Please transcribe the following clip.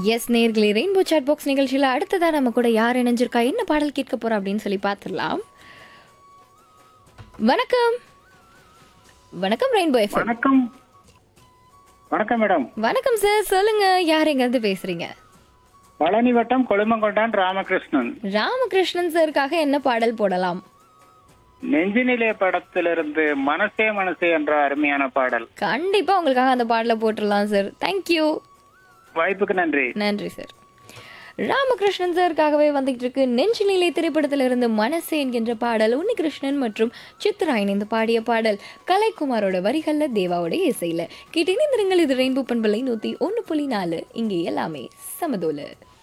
S நேர்களே rainbow chat box நிகழ்ச்சியில் அடுத்ததா நம்ம கூட யார் இணைஞ்சிருக்கா என்ன பாடல் கேட்க போறோம் அப்படின்னு சொல்லி பார்த்துடலாம் வணக்கம் வணக்கம் ரெயின்போ எஃப்எம் வணக்கம் வணக்கம் மேடம் வணக்கம் சார் சொல்லுங்க யார் எங்கேருந்து பேசுறீங்க பழனி வட்டம் கொழுமங்கொண்டான் ராமகிருஷ்ணன் ராமகிருஷ்ணன் சாருக்காக என்ன பாடல் போடலாம் நெஞ்சினிலே படத்திலிருந்து மனசே மனசே என்ற அருமையான பாடல் கண்டிப்பா உங்களுக்காக அந்த பாடலை போட்டுடலாம் சார் தேங்க்யூ வாய்ப்புக்கு நன்றி நன்றி சார் ராமகிருஷ்ணன் சாருக்காகவே வந்துகிட்டு இருக்கு நெஞ்சினிலை திரைப்படத்தில் இருந்து மனசே என்கின்ற பாடல் உன்னிகிருஷ்ணன் மற்றும் சித்ரா இணைந்து பாடிய பாடல் கலைக்குமாரோட வரிகள்ல தேவாவோட இசையில கேட்டு இணைந்திருங்கள் இது ரெயின்போ பண்பலை நூத்தி ஒன்று புள்ளி நாலு இங்கே எல்லாமே சமதோல